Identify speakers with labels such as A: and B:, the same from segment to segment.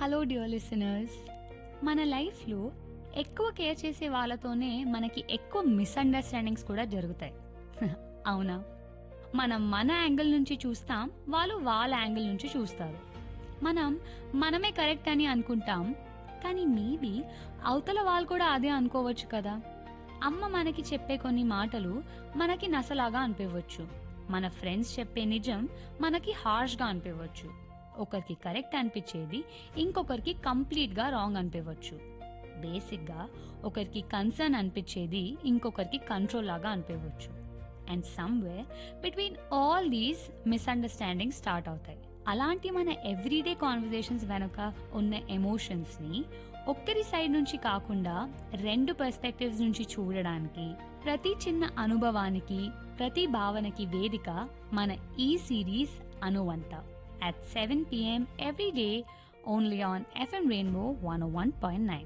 A: hello dear listeners మన లైఫ్లో ఎక్కువ కేర్ చేసే వాళ్ళతోనే మనకి ఎక్కువ మిస్అండర్స్టాండింగ్స్ కూడా జరుగుతాయి అవునా మనం మన యాంగిల్ నుంచి చూస్తాం వాళ్ళు వాళ్ళ యాంగిల్ నుంచి చూస్తారు మనం మనమే కరెక్ట్ అని అనుకుంటాం కానీ మేబీ అవతల వాళ్ళు కూడా అదే అనుకోవచ్చు కదా అమ్మ మనకి చెప్పే కొన్ని మాటలు మనకి నసలాగా అనిపించవచ్చు మన ఫ్రెండ్స్ చెప్పే నిజం మనకి హార్ష్గా అనిపించవచ్చు ఒకరికి కరెక్ట్ అనిపించేది ఇంకొకరికి కంప్లీట్గా రాంగ్ అనిపించవచ్చు బేసిక్గా ఒకరికి కన్సర్న్ అనిపించేది ఇంకొకరికి కంట్రోల్ లాగా అనిపించవచ్చు and somewhere between all these misunderstanding start అవుతాయి అలాంటి మన ఎవ్రీడే కాన్వర్జేషన్స్ వెనుక ఉన్న ఎమోషన్స్ని ఒక్కరి సైడ్ నుంచి కాకుండా రెండు పర్స్పెక్టివ్స్ నుంచి చూడడానికి ప్రతి చిన్న అనుభవానికి ప్రతి భావనకి వేదిక మన ఈ సిరీస్ అనువంత at seven P M every day only on F M rainbow one one point nine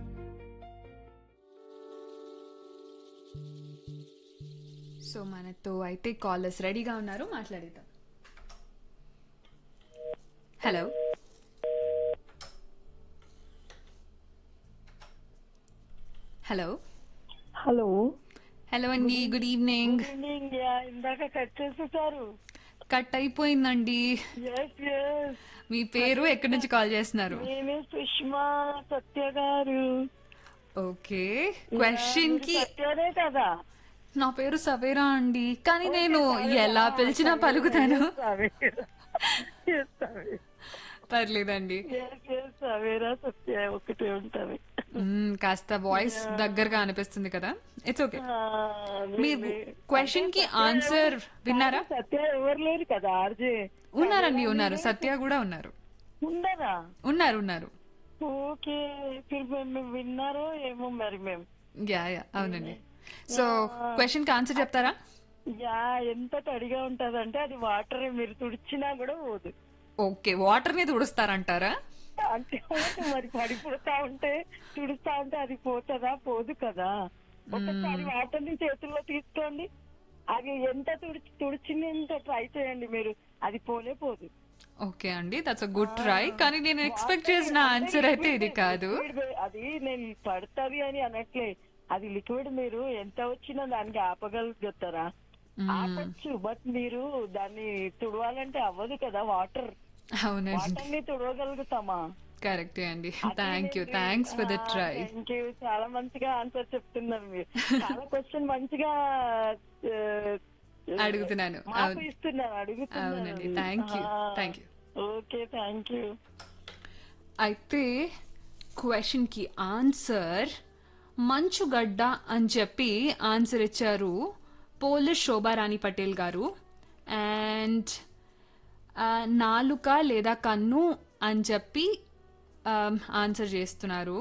B: so మనతో అయితే కాలర్స్ రెడీగా ఉన్నారు మాట్లాడేద్దాం హలో హలో
C: హలో
B: హలో అండి గుడ్ ఈవినింగ్
C: ఈవినింగ్ యా ఇందాక కట్ చేసేసారు
B: కట్ అయిపోయిందండి
C: ఎస్ ఎస్
B: మీ పేరు ఎక్కడి నుంచి కాల్ చేస్తున్నారు
C: నేనే సుష్మా సత్య గారు
B: ఓకే క్వశ్చన్
C: మీరు
B: కి
C: సత్యనే కదా
B: నా పేరు సవేరా అండి కానీ నేను ఎలా పిలిచినా పలుకుతాను పర్లేదండి
C: సవేరా సత్య ఒకటే ఉంటది
B: మ్మ్, కాస్త వాయిస్ దగ్గరగా అనిపిస్తుంది కదా ఇట్స్ ఓకే మీరు క్వశ్చన్ కి ఆన్సర్ విన్నారా
C: సత్య ఎవరు లేరు కదా ఆర్జే
B: ఉన్నారండి ఉన్నారు సత్య కూడా ఉన్నారు
C: ఉండరా
B: ఉన్నారు ఉన్నారు
C: ఓకే మీరు మేము విన్నారో ఏమో మరి మేము
B: యా యా అవునండి సో క్వశ్చన్ కి ఆన్సర్ చెప్తారా
C: యా ఎంత తడిగా ఉంటదంటే అది వాటర్ మీరు తుడిచినా కూడా పోదు
B: ఓకే వాటర్ ని తుడుస్తారంటారా
C: అంటే మరి పడిపోతా ఉంటే తుడుస్తా ఉంటే అది పోతుందా పోదు కదా ఒకసారి వాటర్ ని చేతుల్లో తీసుకోండి అది ఎంత తుడిచి తుడిచినంత ట్రై చేయండి మీరు అది పోనే పోదు
B: ఓకే అండి దట్స్ అ గుడ్ ట్రై కానీ నేను ఎక్స్పెక్ట్ చేసిన ఆన్సర్ అయితే ఇది కాదు
C: Liquid అది నేను పడుతుంది అని అనట్లే అది లిక్విడ్ మీరు ఎంత వచ్చినా దానికి ఆపగలుగుతారా ఆపచ్చు బట్ మీరు దాన్ని తుడవాలంటే అవ్వదు కదా వాటర్
B: అవునండి
C: వాటర్ ని తుడవగలుగుతామా
B: కరెక్టే అండి thank you thanks for the try
C: thank you చాలా మంచిగా ఆన్సర్ చెప్తున్నారు మీరు చాలా క్వశ్చన్ మంచిగా ఆ,
B: అడుగుతున్నాను
C: మాకు
B: అవును
C: ఇస్తున్నారు అడుగుతున్నారు
B: అవునండి thank you thank you
C: okay thank you
B: అయితే క్వశ్చన్కి ఆన్సర్ మంచుగడ్డ అని చెప్పి ఆన్సర్ ఇచ్చారు పోలిష్ శోభారాణి పటేల్ గారు అండ్ నాలుక లేదా కన్ను అని చెప్పి ఆన్సర్ చేస్తున్నారు